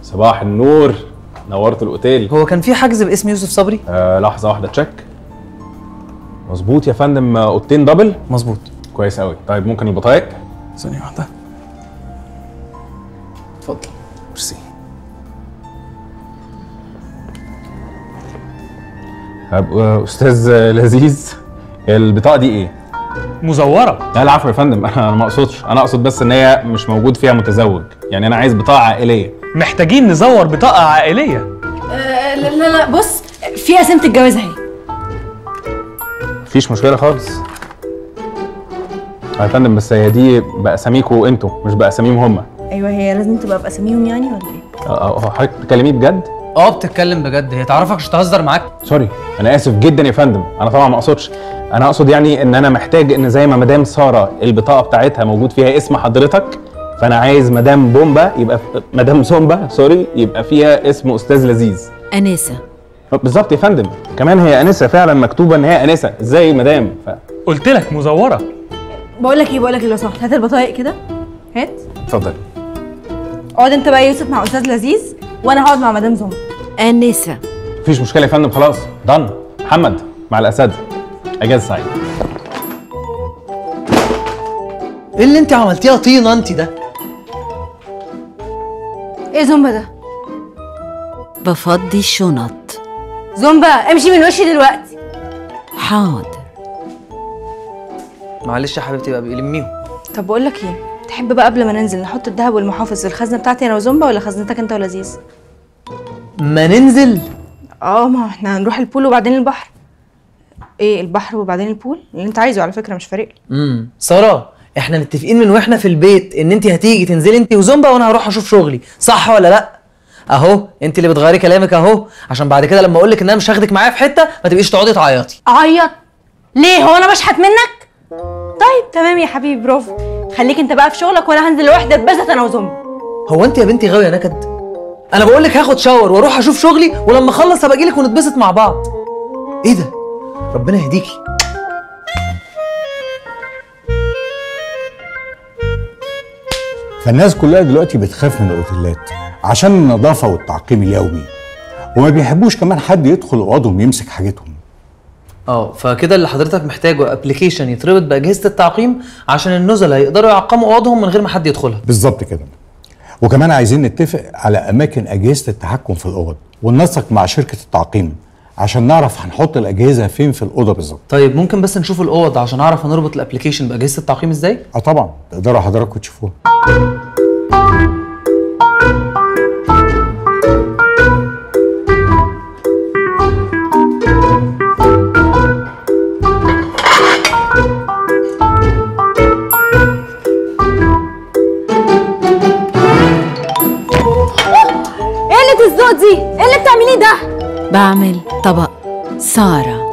صباح النور نورت الاوتيل هو كان في حجز باسم يوسف صبري آه لحظه واحده تشيك مظبوط يا فندم آه، اوضتين دبل مظبوط كويس قوي طيب ممكن البطايق ثانيه واحده اتفضل ميرسي طب آه، استاذ آه، لذيذ البطاقه دي ايه مزوره لا العفو يا فندم انا ما اقصدش انا اقصد بس ان هي مش موجود فيها متزوج يعني انا عايز بطاقه عائليه محتاجين نزور بطاقه عائليه آه لا لا لا بص في قسيمة الجواز اهي مفيش مشكله خالص يا فندم بس هي دي باساميكوا انتوا مش باساميهم هم ايوه هي لازم تبقى باساميهم يعني ولا ايه؟ هو حضرتك بتكلميه بجد اه بتتكلم بجد هي تعرفك مش تهزر معاك سوري انا اسف جدا يا فندم انا طبعا ما اقصدش انا اقصد يعني ان انا محتاج ان زي ما مدام ساره البطاقه بتاعتها موجود فيها اسم حضرتك فانا عايز مدام بومبا يبقى مدام زومبا سوري يبقى فيها اسم استاذ لذيذ أنسة بالظبط يا فندم كمان هي انسه فعلا مكتوبه ان هي انسه ازاي مدام ف... قلت لك مزوره بقول لك ايه بقول لك ايه لو سمحت هات البطايق كده هات اتفضل اقعد انت بقى يا يوسف مع استاذ لذيذ وانا هقعد مع مدام زوم أنسة مفيش مشكله يا فندم خلاص دن محمد مع الاساتذه اجازه سعيده ايه اللي انت عملتيها طينه انت ده ايه زومبا ده؟ بفضي الشنط زومبا امشي من وشي دلوقتي حاضر معلش يا حبيبتي بقى بيلميهم طب بقول لك ايه تحب بقى قبل ما ننزل نحط الذهب والمحافظ في الخزنه بتاعتي انا وزومبا ولا خزنتك انت ولذيذ ما ننزل اه ما احنا هنروح البول وبعدين البحر ايه البحر وبعدين البول اللي انت عايزه على فكره مش فارق لي امم ساره احنا متفقين من واحنا في البيت ان انت هتيجي تنزلي انت وزومبا وانا هروح اشوف شغلي صح ولا لا اهو انت اللي بتغيري كلامك اهو عشان بعد كده لما اقول لك ان انا مش هاخدك معايا في حته ما تبقيش تقعدي تعيطي اعيط ليه هو انا بشحت منك طيب تمام يا حبيبي برافو خليك انت بقى في شغلك وانا هنزل لوحدي اتبسط انا وزومبا هو انت يا بنتي غاويه نكد انا بقول لك هاخد شاور واروح اشوف شغلي ولما اخلص هبقى اجيلك ونتبسط مع بعض ايه ده ربنا يهديكي فالناس كلها دلوقتي بتخاف من الاوتيلات عشان النظافه والتعقيم اليومي وما بيحبوش كمان حد يدخل اوضهم يمسك حاجتهم اه فكده اللي حضرتك محتاجه ابلكيشن يتربط باجهزه التعقيم عشان النزلاء يقدروا يعقموا اوضهم من غير ما حد يدخلها بالظبط كده وكمان عايزين نتفق على اماكن اجهزه التحكم في الاوض وننسق مع شركه التعقيم عشان نعرف هنحط الاجهزه فين في الاوضه بالظبط طيب ممكن بس نشوف الاوض عشان اعرف هنربط الابلكيشن باجهزه التعقيم ازاي اه طبعا تقدروا حضراتكم تشوفوها ايه اللي الذوق دي ايه اللي بتعمليه ده بعمل طبق سارة